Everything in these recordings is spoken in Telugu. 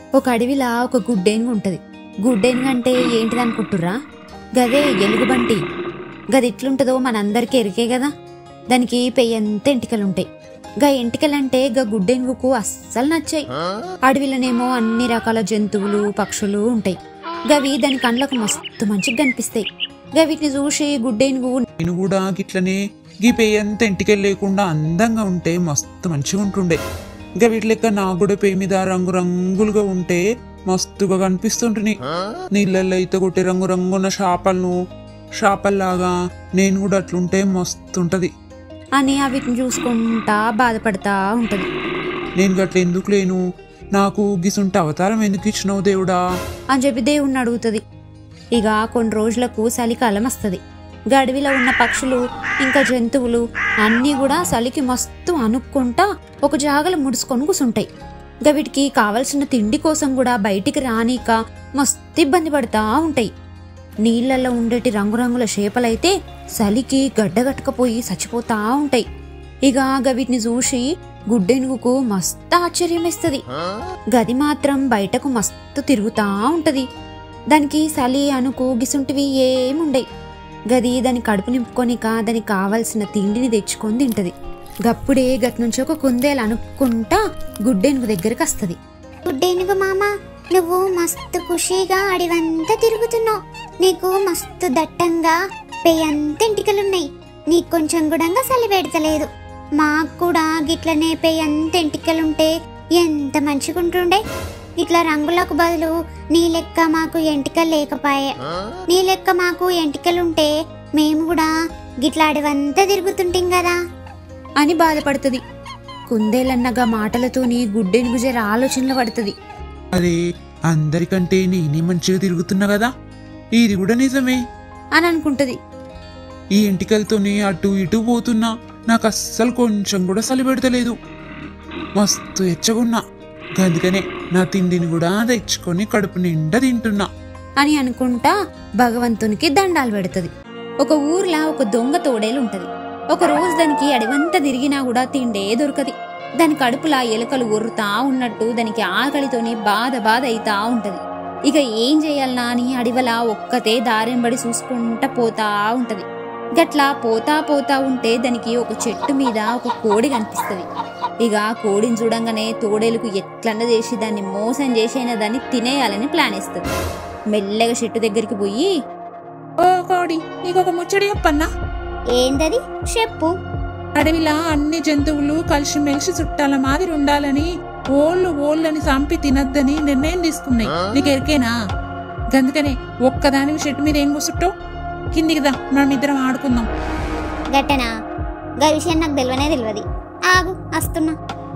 ఒక అడవిలా ఒక గుడ్డేనుగు ఉంటది గుడ్డేనుగు అంటే ఏంటిది అనుకుంటుర్రా గదే ఎలుగుబంటి గది ఎట్లుంటదో మనందరికీ ఎరికే కదా దానికి పెయ్యంత ఎంటికలుంటాయి గా ఎంటికలంటే గా గుడ్డేనుగుకు అస్సలు నచ్చాయి అడవిలోనేమో అన్ని రకాల జంతువులు పక్షులు ఉంటాయి గవి దాని కళ్ళకు మస్తు మంచిగా కనిపిస్తాయి గవిటిని చూసి గుడ్డేనుగు నేను కూడా గిట్లనే గీ పెయ్యంత ఇంటికెళ్ళి లేకుండా అందంగా ఉంటే మస్తు మంచిగా ఉంటుండే ఇంకా వీటి లెక్క నాకు కూడా పెయ్యి మీద రంగు రంగులుగా ఉంటే మస్తుగా కనిపిస్తుంటుంది నీళ్ళల్లో ఈత కొట్టే రంగు రంగున్న చేపలను చేపల్లాగా నేను కూడా అట్లుంటే మస్తు ఉంటది అని వీటిని చూసుకుంటా బాధపడతా ఉంటది నేను గట్ల ఎందుకు లేను నాకు గిసుంటే అవతారం ఎందుకు ఇచ్చినావు దేవుడా అని చెప్పి దేవుణ్ణి అడుగుతుంది ఇక కొన్ని రోజులకు చలికాలం వస్తుంది గడివిలో ఉన్న పక్షులు ఇంకా జంతువులు అన్నీ కూడా చలికి మస్తు అనుక్కుంటా ఒక జాగలో ముడుచుకొని కూసుంటాయి ఇక వీటికి కావలసిన తిండి కోసం కూడా బయటికి రానీక మస్తు ఇబ్బంది పడతా ఉంటాయి నీళ్లలో ఉండేటి రంగురంగుల చేపలైతే చలికి గడ్డగట్టుకపోయి చచ్చిపోతా ఉంటాయి ఇక గా వీటిని చూసి గుడ్డెనుగుకు మస్తు ఆశ్చర్యమేస్తుంది గది మాత్రం బయటకు మస్తు తిరుగుతా ఉంటది దానికి చలి అనుకు గిసుంటివి ఏముండయి గది దాని కడుపు నింపుకొనిక దానికి కావలసిన తిండిని తెచ్చుకొని తింటది గప్పుడే గట్ నుంచి ఒక కుందేలు అనుకుంటా గుడ్డెనుగు దగ్గరికి వస్తది గుడ్డేనుగు మామ నువ్వు మస్తు ఖుషీగా అడివంతా తిరుగుతున్నావు నీకు మస్తు దట్టంగా పెయ్యంత ఎంటికలున్నాయి నీకు కొంచెం కూడా చలి పెడతలేదు మాకు కూడా గిట్లనే పెయ్యంత ఎంటికలుంటే ఎంత మంచిగుంటుండే ఇట్లా రంగులకు బదులు నీ లెక్క మాకు ఎంటికలు లేకపాయే నీ లెక్క మాకు ఎంటికలుంటే మేము కూడా గిట్లా అడవంతా తిరుగుతుంటాం కదా అని బాధపడుతుంది కుందేలన్నగా మాటలతోని గుడ్డెనుగు జర ఆలోచనలు పడుతుంది అరే అందరికంటే నేనే మంచిగా తిరుగుతున్నా కదా ఇది కూడా నిజమే అని అనుకుంటది ఈ ఎంటికలతోనే అటు ఇటు పోతున్నా నాకు అస్సలు కొంచెం కూడా చలి పెడతలేదు మస్తు ఎచ్చగున్నా అందుకనే నా తిండిని కూడా తెచ్చుకొని కడుపు నిండా తింటున్నా అని అనుకుంటా భగవంతునికి దండాలు పెడుతుంది ఒక ఊర్లా ఒక దొంగ తోడేలు ఉంటది ఒక రోజు దానికి అడవంతా తిరిగినా కూడా తిండే దొరకది దాని కడుపులా ఎలుకలు ఉర్రుతా ఉన్నట్టు దానికి ఆకలితోని బాధ బాధ అయితా ఉంటది ఇక ఏం చేయాలనా అని అడవిలా ఒక్కతే దారెంబడి చూసుకుంటా పోతా ఉంటది గట్లా పోతా పోతా ఉంటే దానికి ఒక చెట్టు మీద ఒక కోడి కనిపిస్తది ఇక కోడిని చూడంగానే తోడేలుకు ఎట్లన్న చేసి దాన్ని మోసం చేసైనా దాన్ని తినేయాలని ప్లాన్ వేస్తుంది మెల్లగా చెట్టు దగ్గరికి పోయి ఓ కోడి నీకొక ముచ్చడి చెప్పన్నా ఏందది చెప్పు అడవిలా అన్ని జంతువులు కలిసిమెలిసి చుట్టాల మాదిరి ఉండాలని ఓళ్ళు ఓళ్ళని చంపి తినద్దని నిర్ణయం తీసుకున్నాయి నీకు ఎరికేనా గందుకనే ఒక్కదాని చెట్టు మీద ఏం కూసుట్టో కిందికి దా మనం ఇద్దరం ఆడుకుందాం గట్టనా గా విషయం నాకు తెలియనే తెలియదు ఆగు వస్తున్నా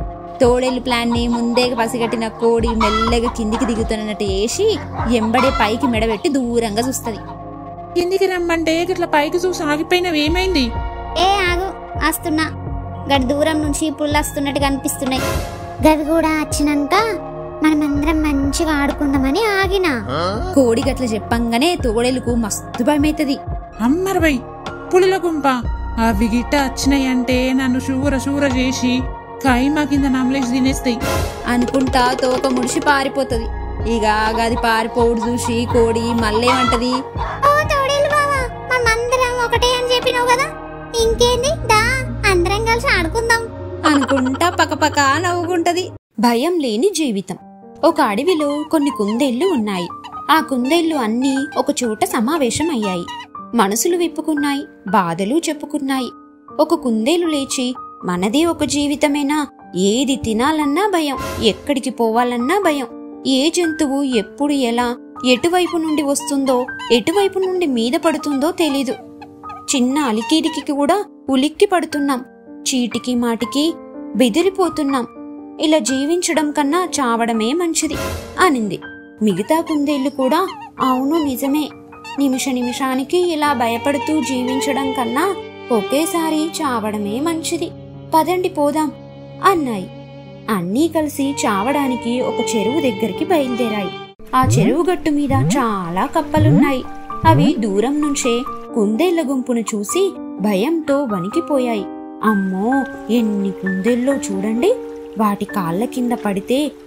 తోడేలు ప్లాన్ ని ముందే పసిగట్టిన కోడి మెల్లగా కిందికి దిగుతున్నట్టు వేసి ఎంబడే పైకి మెడబెట్టి దూరంగా చూస్తది కిందికి రమ్మంటే ఇట్లా పైకి చూసి ఆగిపోయినవి ఏమైంది ఏ ఆగు వస్తున్నా గడి దూరం నుంచి పుల్లు వస్తున్నట్టు కనిపిస్తున్నాయి గవి కూడా వచ్చినాక మనమందరం మంచిగా ఆడుకుందామని ఆగినా కోడి గట్ల చెప్పంగానే తోడేలుకు మస్తు భయమైతది అమ్మరవై పులుల గుంప అవి గిట్ట వచ్చినాయంటే నన్ను షూర షూర చేసి కైమా కింద నమ్మలేసి తినేస్తాయి అనుకుంటా తోక ముడిసి పారిపోతది ఇక గది పారిపోవుడు చూసి కోడి మళ్ళేమంటది ఓ తోడేలు బావా మనమందరం ఒకటే అని చెప్పినావు కదా ఇంకేంది దా అందరం కలిసి ఆడుకుందాం అనుకుంటా పకపక నవ్వుకుంటది భయం లేని జీవితం ఒక అడవిలో కొన్ని కుందేళ్లు ఉన్నాయి ఆ కుందేళ్లు అన్నీ ఒక చోట సమావేశం అయ్యాయి మనసులు విప్పుకున్నాయి బాధలు చెప్పుకున్నాయి ఒక కుందేలు లేచి మనదే ఒక జీవితమేనా ఏది తినాలన్నా భయం ఎక్కడికి పోవాలన్నా భయం ఏ జంతువు ఎప్పుడు ఎలా ఎటువైపు నుండి వస్తుందో ఎటువైపు నుండి మీద పడుతుందో తెలీదు చిన్న అలికిడికి కూడా ఉలిక్కి పడుతున్నాం చీటికి మాటికి బెదిరిపోతున్నాం ఇలా జీవించడం కన్నా చావడమే మంచిది అనింది మిగతా కుందేళ్లు కూడా అవును నిజమే నిమిష నిమిషానికి ఇలా భయపడుతూ జీవించడం కన్నా ఒకేసారి చావడమే మంచిది పదండి పోదాం అన్నాయి అన్నీ కలిసి చావడానికి ఒక చెరువు దగ్గరికి బయలుదేరాయి ఆ చెరువు గట్టు మీద చాలా కప్పలున్నాయి అవి దూరం నుంచే కుందేళ్ల గుంపును చూసి భయంతో వణికిపోయాయి అమ్మో ఎన్ని కుందేల్లో చూడండి వాటి కాళ్ళ కింద పడితే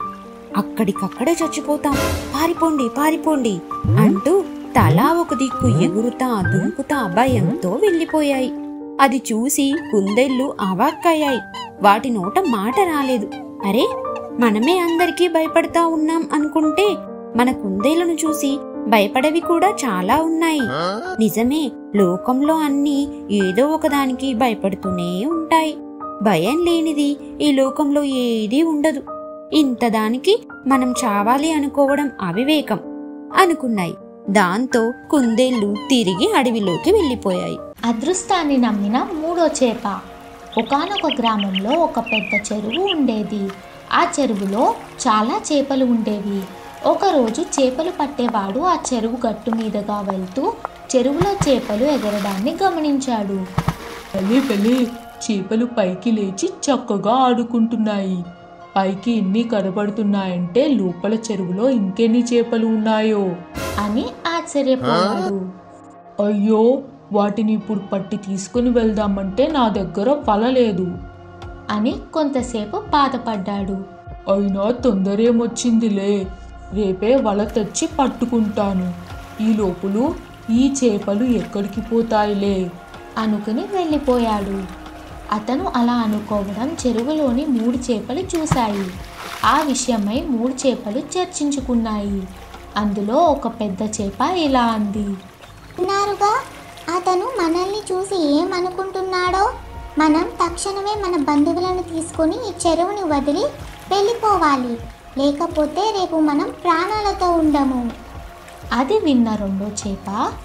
అక్కడికక్కడే చచ్చిపోతాం పారిపోండి పారిపోండి అంటూ తలా ఒక దిక్కు ఎగురుతా దుంకుతా భయంతో వెళ్ళిపోయాయి అది చూసి కుందేళ్లు అవాక్కయ్యాయి వాటి నోట మాట రాలేదు అరే మనమే అందరికీ భయపడతా ఉన్నాం అనుకుంటే మన కుందేళ్లను చూసి భయపడవి కూడా చాలా ఉన్నాయి నిజమే లోకంలో అన్నీ ఏదో ఒకదానికి భయపడుతూనే ఉంటాయి భయం లేనిది ఈ లోకంలో ఏదీ ఉండదు ఇంతదానికి మనం చావాలి అనుకోవడం అవివేకం అనుకున్నాయి దాంతో కుందేళ్లు తిరిగి అడవిలోకి వెళ్ళిపోయాయి అదృష్టాన్ని నమ్మిన మూడో చేప ఒకానొక గ్రామంలో ఒక పెద్ద చెరువు ఉండేది ఆ చెరువులో చాలా చేపలు ఉండేవి ఒకరోజు చేపలు పట్టేవాడు ఆ చెరువు గట్టు మీదుగా వెళ్తూ చెరువులో చేపలు ఎగరడాన్ని గమనించాడు భలే భలే చేపలు పైకి లేచి చక్కగా ఆడుకుంటున్నాయి పైకి ఇన్ని కనబడుతున్నాయంటే లోపల చెరువులో ఇంకెన్ని చేపలు ఉన్నాయో అని ఆశ్చర్యపోయాడు అయ్యో వాటిని ఇప్పుడు పట్టి తీసుకుని వెళ్దామంటే నా దగ్గర వల లేదు అని కొంతసేపు బాధపడ్డాడు అయినా తొందరేమొచ్చిందిలే రేపే వల తెచ్చి పట్టుకుంటాను ఈ లోపులు ఈ చేపలు ఎక్కడికి పోతాయిలే అనుకుని వెళ్ళిపోయాడు అతను అలా అనుకోవడం చెరువులోని మూడు చేపలు చూశాయి ఆ విషయమై మూడు చేపలు చర్చించుకున్నాయి అందులో ఒక పెద్ద చేప ఇలా అంది ఉన్నారుగా అతను మనల్ని చూసి ఏమనుకుంటున్నాడో మనం తక్షణమే మన బంధువులను తీసుకొని ఈ చెరువుని వదిలి వెళ్ళిపోవాలి లేకపోతే రేపు మనం ప్రాణాలతో ఉండము అది విన్న రెండో చేప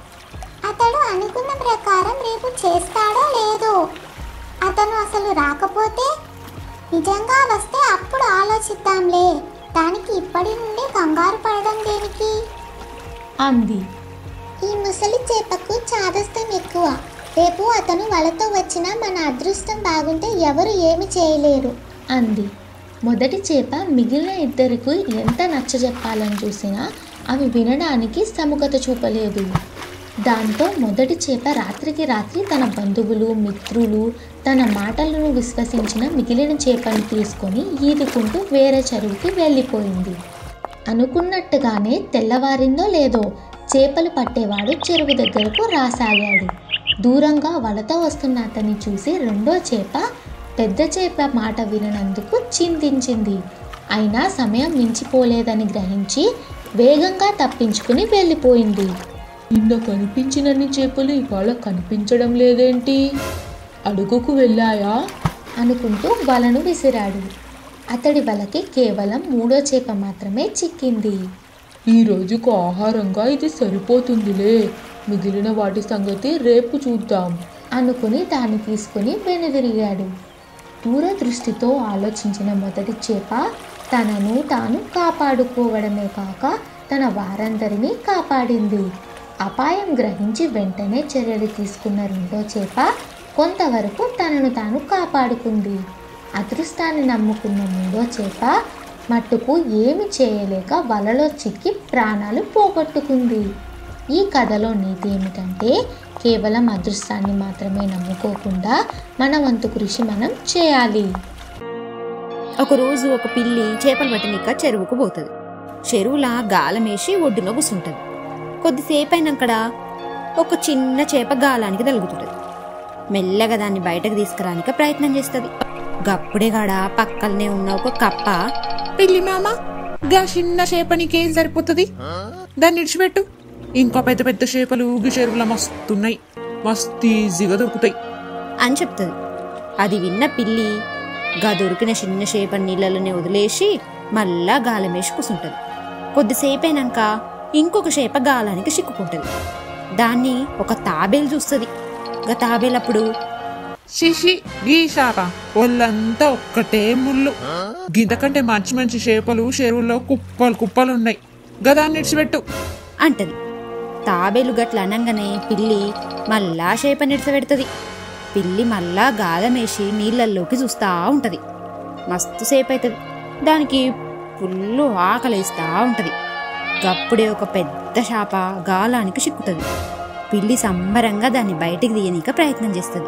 అతడు అనుకున్న ప్రకారం రేపు చేస్తాడో లేదో అతను అసలు రాకపోతే నిజంగా వస్తే అప్పుడు ఆలోచిద్దాంలే దానికి ఇప్పటి నుండి కంగారు పడడం దేనికి అంది ఈ ముసలి చేపకు చాదస్తం ఎక్కువ రేపు అతను వలతో వచ్చినా మన అదృష్టం బాగుంటే ఎవరు ఏమి చేయలేరు అంది మొదటి చేప మిగిలిన ఇద్దరికి ఎంత నచ్చజెప్పాలని చూసినా అవి వినడానికి సముఖత చూపలేదు దాంతో మొదటి చేప రాత్రికి రాత్రి తన బంధువులు మిత్రులు తన మాటలను విశ్వసించిన మిగిలిన చేపను తీసుకొని ఈదుకుంటూ వేరే చెరువుకి వెళ్ళిపోయింది అనుకున్నట్టుగానే తెల్లవారిందో లేదో చేపలు పట్టేవాడు చెరువు దగ్గరకు రాసాగాడు దూరంగా వలతో వస్తున్న అతన్ని చూసి రెండో చేప పెద్ద చేప మాట విననందుకు చింతించింది అయినా సమయం మించిపోలేదని గ్రహించి వేగంగా తప్పించుకుని వెళ్ళిపోయింది నిన్న కనిపించినన్ని చేపలు ఇవాళ కనిపించడం లేదేంటి అడుగుకు వెళ్ళాయా అనుకుంటూ వలను విసిరాడు అతడి వలకి కేవలం మూడో చేప మాత్రమే చిక్కింది ఈ రోజుకు ఆహారంగా ఇది సరిపోతుందిలే మిగిలిన వాటి సంగతి రేపు చూద్దాం అనుకుని దాన్ని తీసుకుని వెనుదిరిగాడు దూరదృష్టితో ఆలోచించిన మొదటి చేప తనను తాను కాపాడుకోవడమే కాక తన వారందరినీ కాపాడింది అపాయం గ్రహించి వెంటనే చర్యలు తీసుకున్న రెండో చేప కొంతవరకు తనను తాను కాపాడుకుంది అదృష్టాన్ని నమ్ముకున్న మూడో చేప మట్టుకు ఏమి చేయలేక వలలో చిక్కి ప్రాణాలు పోగొట్టుకుంది ఈ కథలో నీతి ఏమిటంటే కేవలం అదృష్టాన్ని మాత్రమే నమ్ముకోకుండా మన వంతు కృషి మనం చేయాలి ఒకరోజు ఒక పిల్లి చేపలు పట్టనిక చెరువుకు పోతుంది చెరువులా గాలమేసి ఒడ్డున కూసుంటది కొద్దిసేపు అయినాకడ ఒక చిన్న చేప గాలానికి తలుగుతుంటది మెల్లగా దాన్ని బయటకు తీసుకురానికి ప్రయత్నం చేస్తుంది గప్పుడే గాడ పక్కనే ఉన్న ఒక కప్ప పిల్లి మామ గా చిన్న చేప నీకేం సరిపోతుంది దాన్ని ఇడిచిపెట్టు ఇంకా పెద్ద పెద్ద చేపలు ఊగి చెరువుల మస్తున్నాయి మస్తు ఈజీగా దొరుకుతాయి అని చెప్తుంది అది విన్న పిల్లి గా దొరికిన చిన్న చేప నీళ్ళలోనే వదిలేసి మళ్ళా గాలమేసి కూసుంటది కొద్దిసేపు అయినాక ఇంకొక చేప గాలానికి చిక్కుకుంటది దాన్ని ఒక తాబేలు చూస్తుంది గా తాబేలప్పుడు శిషి గీ శాప ఒళ్ళంతా ఒక్కటే ముళ్ళు గింతకంటే మంచి మంచి చేపలు చెరువుల్లో కుప్పలు కుప్పలు ఉన్నాయి గదాన్ని ఇడిచిపెట్టు అంటది తాబేలు గట్ల అనంగానే పిల్లి మళ్ళా చేప నిడిసబెడుతుంది పిల్లి మళ్ళా గాలమేసి నీళ్ళల్లోకి చూస్తా ఉంటది మస్తు సేపు అవుతుంది దానికి ఫుల్లు ఆకలేస్తా ఉంటది గప్పుడే ఒక పెద్ద చేప గాలానికి చిక్కుతుంది పిల్లి సంబరంగా దాన్ని బయటికి తీయనీక ప్రయత్నం చేస్తుంది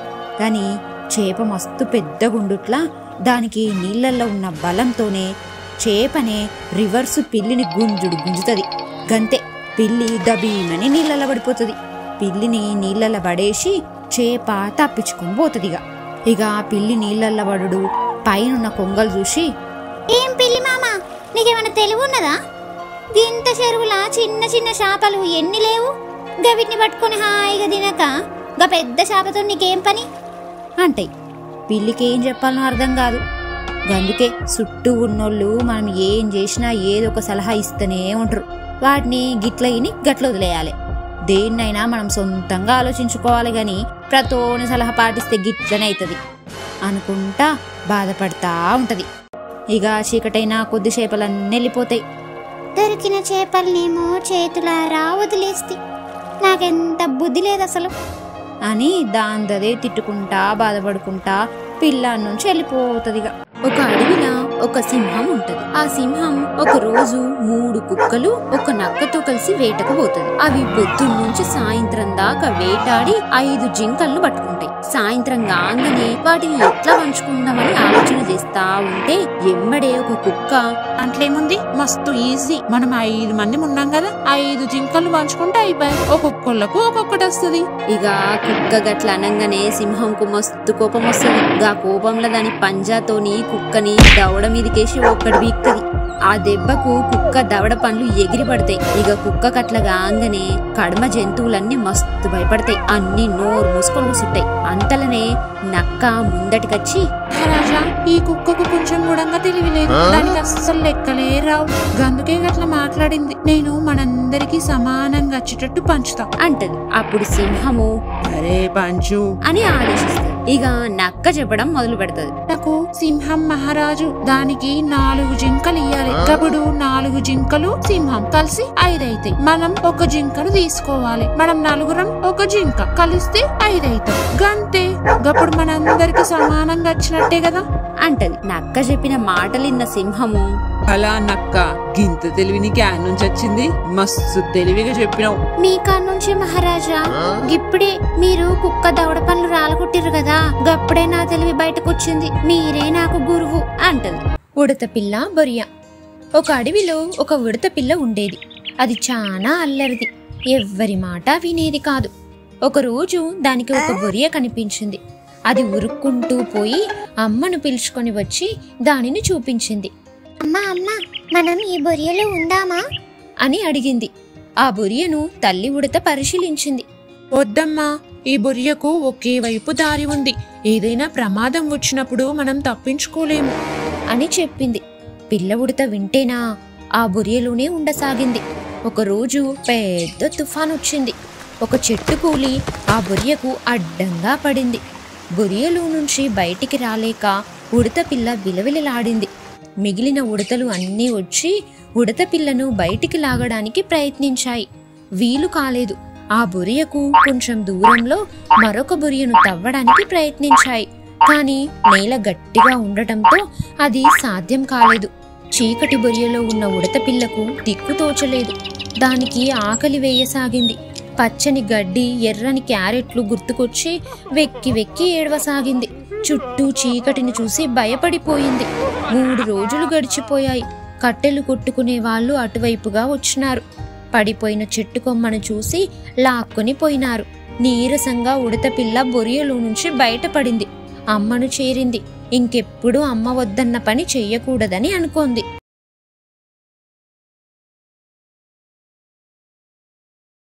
కానీ చేప మస్తు పెద్ద గుండుట్లా దానికి నీళ్ళల్లో ఉన్న బలంతోనే చేపనే రివర్సు పిల్లిని గుంజుడు గుంజుతది గంతే పిల్లి దబీమని నీళ్ళలో పడిపోతుంది పిల్లిని నీళ్ళలో పడేసి చేప తప్పించుకొని పోతుందిగా ఇక ఆ పిల్లి నీళ్ళల్లో పడుడు పైనున్న కొంగలు చూసి ఏం పిల్లి మామ నీకేమైనా తెలివి ఉన్నదా గింత చెరువులా చిన్న చిన్న చేపలు ఎన్ని లేవు గవిటిని పట్టుకొని హాయిగా తినక గా పెద్ద చేపతో నీకేం పని అంటాయి పిల్లికి ఏం చెప్పాలనో అర్థం కాదు అందుకే చుట్టూ ఉన్నోళ్ళు మనం ఏం చేసినా ఏదో ఒక సలహా ఇస్తూనే ఉంటారు వాటిని గిట్ల ఇని గట్ల వదిలేయాలి దేన్నైనా మనం సొంతంగా ఆలోచించుకోవాలి గాని ప్రతోని సలహా పాటిస్తే గిట్లనే అవుతుంది అనుకుంటా బాధపడతా ఉంటది ఇక చీకటైనా కొద్ది చేపలన్నీ వెళ్ళిపోతాయి దొరికిన చేపలనేమో చేతులారా వదిలేస్తే నాకెంత బుద్ధి లేదు అసలు అని దాందదే తిట్టుకుంటా బాధపడుకుంటా పిల్ల నుంచి వెళ్ళిపోతుందిగా ఒక అడవిలో ఒక సింహం ఉంటది ఆ సింహం ఒక రోజు మూడు కుక్కలు ఒక నక్కతో కలిసి వేటకు పోతుంది అవి పొద్దున్న నుంచి సాయంత్రం దాకా వేటాడి ఐదు జింకలను పట్టుకుంటాయి సాయంత్రం కాగానే వాటిని ఎట్లా పంచుకుందామని ఆలోచన చేస్తా ఉంటే ఎమ్మడే ఒక కుక్క అంట్లేముంది మస్తు ఈజీ మనం ఐదు మంది ఉన్నాం కదా ఐదు జింకలు పంచుకుంటే అయిపోయి ఒక్కొక్కళ్ళకు ఒక్కొక్కటి వస్తుంది ఇక కుక్క గట్ల అనగానే సింహంకు మస్తు కోపం వస్తుంది గా కోపంలో దాని పంజాతోని కుక్కని దవడ మీదకేసి ఒక్కడి బీక్తది ఆ దెబ్బకు కుక్క దవడ పండ్లు ఎగిరి పడతాయి ఇక కుక్క కట్ల కాగానే కడమ జంతువులన్నీ మస్తు భయపడతాయి అన్ని నోరు మూసుకొని కూసుంటాయి అంతలనే నక్క ముందటికొచ్చి మహారాజా ఈ కుక్కకు కొంచెం కూడా తెలివిలేదు దానికి అస్సలు లెక్కలే రావు గందుకే గట్ల మాట్లాడింది నేను మనందరికీ సమానంగా వచ్చేటట్టు పంచుతా అంటది అప్పుడు సింహము అరే పంచు అని ఆదేశిస్తుంది ఇక నక్క చెప్పడం మొదలు పెడతది నాకు సింహం మహారాజు దానికి నాలుగు జింకలు ఇయ్యాలి గప్పుడు నాలుగు జింకలు సింహం కలిసి ఐదైతాయి మనం ఒక జింకను తీసుకోవాలి మనం నలుగురం ఒక జింక కలిస్తే ఐదైతాం గంతే గప్పుడు మనందరికి సమానంగా వచ్చినట్టే కదా అంటది నక్క చెప్పిన మాటలిన్న సింహము అలా నక్క గింత తెలివి నీకు యాడ్ నుంచి వచ్చింది మస్తు తెలివిగా చెప్పినావు మీ నుంచి మహారాజా ఇప్పుడే మీరు కుక్క దవడ పనులు రాలగొట్టిర్రు కదా గప్పుడే నా తెలివి బయటకు వచ్చింది మీరే నాకు గురువు అంటది ఉడత పిల్ల బొరియ ఒక అడవిలో ఒక ఉడత పిల్ల ఉండేది అది చాలా అల్లరిది ఎవ్వరి మాట వినేది కాదు ఒకరోజు దానికి ఒక బొరియ కనిపించింది అది ఉరుక్కుంటూ పోయి అమ్మను పిలుచుకొని వచ్చి దానిని చూపించింది అమ్మా అమ్మా మనం ఈ బొరియలో ఉందామా అని అడిగింది ఆ బొరియను తల్లి ఉడత పరిశీలించింది వద్దమ్మా ఈ బొరియకు ఒకే వైపు దారి ఉంది ఏదైనా ప్రమాదం వచ్చినప్పుడు మనం తప్పించుకోలేము అని చెప్పింది పిల్ల ఉడత వింటేనా ఆ బొరియలోనే ఉండసాగింది ఒకరోజు పెద్ద తుఫాన్ వచ్చింది ఒక చెట్టు కూలి ఆ బొరియకు అడ్డంగా పడింది బొరియలో నుంచి బయటికి రాలేక ఉడత పిల్ల విలవిలలాడింది మిగిలిన ఉడతలు అన్నీ వచ్చి ఉడత పిల్లను బయటికి లాగడానికి ప్రయత్నించాయి వీలు కాలేదు ఆ బొరియకు కొంచెం దూరంలో మరొక బొరియను తవ్వడానికి ప్రయత్నించాయి కానీ నేల గట్టిగా ఉండటంతో అది సాధ్యం కాలేదు చీకటి బొరియలో ఉన్న ఉడత పిల్లకు దిక్కు తోచలేదు దానికి ఆకలి వేయసాగింది పచ్చని గడ్డి ఎర్రని క్యారెట్లు గుర్తుకొచ్చి వెక్కి వెక్కి ఏడవసాగింది చుట్టూ చీకటిని చూసి భయపడిపోయింది మూడు రోజులు గడిచిపోయాయి కట్టెలు కొట్టుకునే వాళ్ళు అటువైపుగా వచ్చినారు పడిపోయిన చెట్టు కొమ్మను చూసి లాక్కొని పోయినారు నీరసంగా ఉడత పిల్ల బొరియలో నుంచి బయటపడింది అమ్మను చేరింది ఇంకెప్పుడు అమ్మ వద్దన్న పని చెయ్యకూడదని అనుకోంది